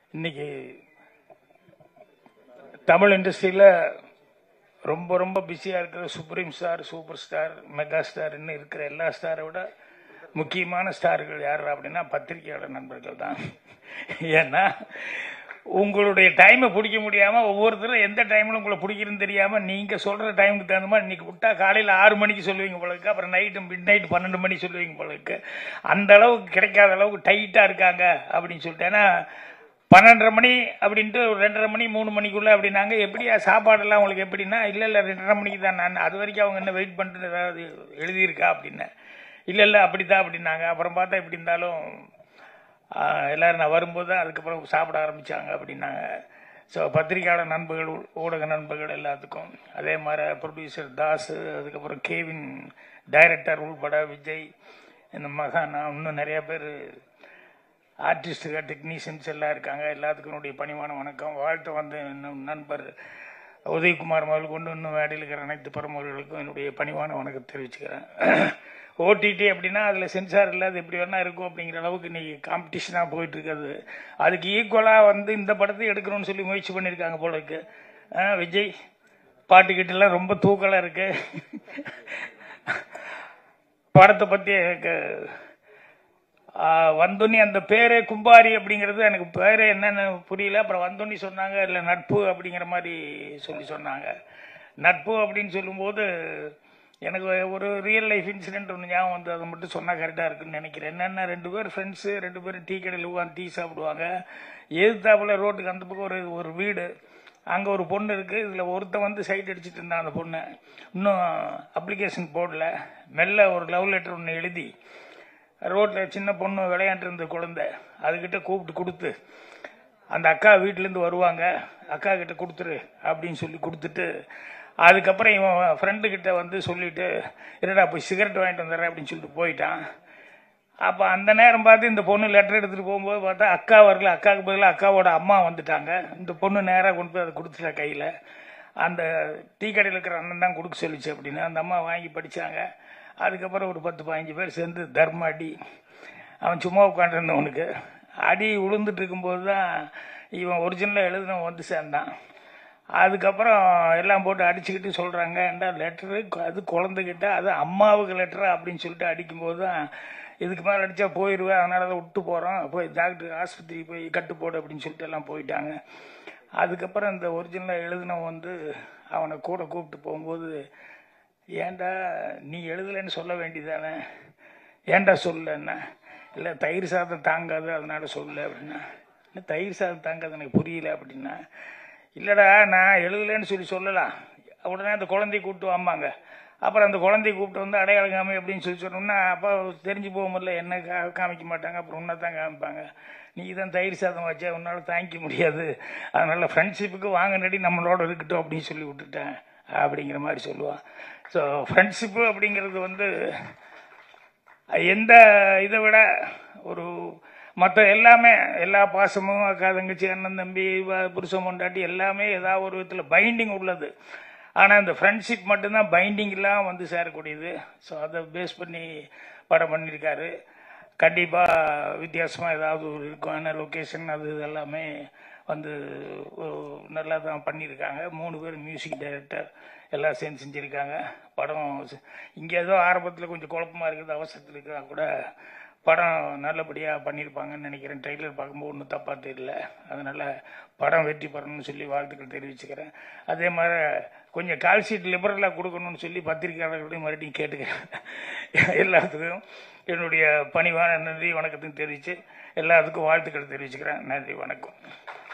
இன்னைக்கு தமிழ் இண்டஸ்ட்ரியில் ரொம்ப ரொம்ப பிஸியாக இருக்கிற supreme star super star mega ஸ்டார்னு இருக்கிற எல்லா ஸ்டாரை விட முக்கியமான ஸ்டார்கள் யார் அப்படின்னா பத்திரிகையாளர் நண்பர்கள் தான் ஏன்னா உங்களுடைய டைமை பிடிக்க முடியாம ஒவ்வொருத்தரும் எந்த டைம்ல உங்களை பிடிக்கிறதுன்னு தெரியாம நீங்க சொல்ற டைமுக்கு தகுந்த மாதிரி இன்னைக்கு விட்டா காலையில ஆறு மணிக்கு சொல்லுவீங்க போலருக்கு அப்புறம் நைட்டு மிட் நைட் பன்னெண்டு மணி சொல்லுவீங்க போலருக்கு அந்த அளவுக்கு கிடைக்காத அளவுக்கு டைட்டா இருக்காங்க அப்படின்னு சொல்லிட்டு ஏன்னா பன்னெண்டரை மணி அப்படின்ட்டு ஒரு ரெண்டரை மணி மூணு மணிக்குள்ள அப்படின்னாங்க எப்படியா சாப்பாடெல்லாம் உங்களுக்கு எப்படின்னா இல்லை இல்லை ரெண்டரை மணிக்கு தான் நான் அது வரைக்கும் அவங்க என்ன வெயிட் பண்ணிட்டு ஏதாவது எழுதியிருக்கா அப்படின்னேன் இல்லை இல்லை அப்படித்தான் அப்படின்னாங்க அப்புறம் பார்த்தா எப்படி இருந்தாலும் ஆஹ், எல்லாரும் நான் வரும்போது தான் அதுக்கப்புறம் சாப்பிட ஆரம்பிச்சாங்க அப்படின்னாங்க ஸோ பத்திரிகையாளர் நண்பர்கள் ஊ- ஊடக நண்பர்கள் எல்லாத்துக்கும் அதே மாதிரி ப்ரொடியூசர் தாஸ் அதுக்கப்புறம் கேவின் டைரக்டர் உள்பட விஜய் இந்த மகானா இன்னும் நிறைய பேர் ஆர்டிஸ்டுகள் டெக்னீஷியன்ஸ் எல்லாம் இருக்காங்க எல்லாத்துக்கும் என்னுடைய பணிவான வணக்கம் வாழ்த்து வந்த இன்னும் நண்பர் உதயகுமார் முதல் கொண்டு இன்னும் வேடையில் இருக்கிற அனைத்து பிரமுகர்களுக்கும் என்னுடைய பணிவான வணக்கம் தெரிவிச்சுக்கிறேன் ஓடிடி அப்படின்னா அதில் சென்சார் இல்லாத எப்படி வேணா இருக்கும் அப்படிங்கிற அளவுக்கு இன்னைக்கு காம்படிஷனாக போயிட்டு இருக்காது அதுக்கு ஈக்குவலாக வந்து இந்த படத்தை எடுக்கணும்னு சொல்லி முயற்சி பண்ணியிருக்காங்க போல இருக்கு ஆ, விஜய் பாட்டுக்கிட்டெல்லாம் ரொம்ப தூக்கலாக இருக்கு படத்தை பற்றி எனக்கு ஆஹ் வந்தோன்னி அந்த பேரே கும்பாரி அப்படிங்கிறது எனக்கு பேரே என்னன்னு புரியல அப்புறம் வந்தோன்னி சொன்னாங்க இல்லை நட்பு அப்படிங்கிற மாதிரி சொல்லி சொன்னாங்க நட்பு அப்படின்னு சொல்லும்போது எனக்கு ஒரு ரியல் லைஃப் இன்சிடென்ட் ஒன்று ஞாபகம் வந்து அதை மட்டும் சொன்னால் கரெக்டாக இருக்குன்னு நினைக்கிறேன் என்னென்ன ரெண்டு பேர் ஃப்ரெண்ட்ஸு ரெண்டு பேரும் டீ கடையில் உட்காந்து டீ சாப்பிடுவாங்க எதிர்த்தாப்புல ரோட்டுக்கு அந்த பக்கம் ஒரு ஒரு வீடு அங்கே ஒரு பொண்ணு இருக்குது இதில் ஒருத்தன் வந்து சைட் அடிச்சிட்டு இருந்தான் அந்த பொண்ணு இன்னும் அப்ளிகேஷன் போடல மெல்ல ஒரு லவ் லெட்டர் ஒன்று எழுதி ரோட்ல சின்ன பொண்ணு விளையாண்டு இருந்த குழந்தை அதுகிட்ட கூப்பிட்டு கொடுத்து அந்த அக்கா வீட்டிலேருந்து வருவாங்க அக்கா கிட்ட கொடுத்துரு அப்படின்னு சொல்லி கொடுத்துட்டு அதுக்கப்புறம் இவன் ஃப்ரெண்டு கிட்ட வந்து சொல்லிட்டு என்னடா போய் சிகரெட் வாங்கிட்டு வந்துடுறேன் அப்படின்னு சொல்லிட்டு போயிட்டான் அப்போ அந்த நேரம் பார்த்து இந்த பொண்ணு லெட்டர் எடுத்துட்டு போகும்போது பார்த்தா அக்கா வரல அக்காவுக்கு பதிலாக அக்காவோட அம்மா வந்துட்டாங்க இந்த பொண்ணு நேராக கொண்டு போய் அதை கொடுத்துட்டா கையில் அந்த டீ கடையில் இருக்கிற அண்ணன் தான் கொடுக்க சொல்லிச்சு அப்படின்னு அந்த அம்மா வாங்கி படிச்சாங்க அதுக்கப்புறம் ஒரு பத்து பதினஞ்சு பேர் சேர்ந்து தர்ம அடி அவன் சும்மா உட்காந்துருந்தவனுக்கு அடி விழுந்துட்டு இருக்கும்போது தான் இவன் ஒரிஜினலாக எழுதினவன் வந்து சேர்ந்தான் அதுக்கப்புறம் எல்லாம் போட்டு அடிச்சுக்கிட்டு சொல்கிறாங்க ஏண்டா லெட்டரு அது குழந்தைகிட்ட அது அம்மாவுக்கு லெட்டரா அப்படின்னு சொல்லிட்டு அடிக்கும்போது தான் இதுக்கு மேலே அடித்தா போயிடுவேன் அதனால தான் விட்டு போகிறோம் போய் டாக்டர் ஆஸ்பத்திரி போய் கட்டு போடு அப்படின்னு சொல்லிட்டு எல்லாம் போயிட்டாங்க அதுக்கப்புறம் இந்த ஒரிஜினலாக எழுதினவன் வந்து அவனை கூட கூப்பிட்டு போகும்போது ஏன்டா நீ எழுதலைன்னு சொல்ல வேண்டியதானே ஏன்டா சொல்லன்னா இல்லை தயிர் சாதம் தாங்காது அதனால சொல்ல அப்படின்னா என்ன தயிர் சாதம் தாங்காது எனக்கு புரியல அப்படின்னா இல்லைடா நான் எழுதலைன்னு சொல்லி சொல்லலாம் உடனே அந்த குழந்தைய கூப்பிட்டு வாம்பாங்க அப்புறம் அந்த குழந்தைய கூப்பிட்டு வந்து அடையாளம் காமி அப்படின்னு சொல்லி சொன்னோம்னா அப்போ தெரிஞ்சு போகும்போது என்ன கா- காமிக்க மாட்டாங்க அப்புறம் உன்னை தான் காமிப்பாங்க நீ தான் தயிர் சாதம் வச்சா உன்னால தாங்கிக்க முடியாது அதனால ஃப்ரெண்ட்ஷிப்புக்கு வாங்க நடி நம்மளோட இருக்கட்டும் அப்படின்னு சொல்லி விட்டுட்டேன் அப்படிங்கிற மாதிரி சொல்லுவான் ஸோ ஃப்ரெண்ட்ஷிப்பு அப்படிங்கிறது வந்து எந்த இதை விட ஒரு மற்ற எல்லாமே எல்லா பாசமும் அக்கா தங்கச்சி அண்ணன் தம்பி வ- புருஷன் பொண்டாட்டி எல்லாமே ஏதாவது ஒரு விதத்தில் பைண்டிங் உள்ளது ஆனால் இந்த ஃப்ரெண்ட்ஷிப் மட்டும்தான் பைண்டிங் இல்லாமல் வந்து சேரக்கூடியது ஸோ அதை பேஸ் பண்ணி படம் பண்ணியிருக்காரு கண்டிப்பாக வித்தியாசமாக ஏதாவது ஒரு இருக்கும் ஏன்னா லொக்கேஷன் அது இது எல்லாமே வந்து ஒரு நல்லா தான் பண்ணியிருக்காங்க மூணு பேர் மியூசிக் டைரக்டர் எல்லாம் சேர்ந்து செஞ்சுருக்காங்க படம் இங்கே ஏதோ ஆரம்பத்தில் கொஞ்சம் குழப்பமாக இருக்குது அவசரத்தில் இருக்கிறா கூட படம் நல்லபடியாக பண்ணியிருப்பாங்கன்னு நினைக்கிறேன் ட்ரெய்லர் பார்க்கும்போது ஒன்றும் தப்பாக தெரியல அதனால் படம் வெற்றி பெறணும்னு சொல்லி வாழ்த்துக்கள் தெரிவிச்சுக்கிறேன் அதே மாதிரி கொஞ்சம் கால் ஷீட் லிபரலாக கொடுக்கணும்னு சொல்லி பத்திரிகையாளர்களையும் மறுபடியும் கேட்டுக்கிறேன் எல்லாத்துக்கும் என்னுடைய பணிவான நன்றி வணக்கத்தையும் தெரிவித்து எல்லாத்துக்கும் வாழ்த்துக்கள் தெரிவிச்சுக்கிறேன் நன்றி வணக்கம்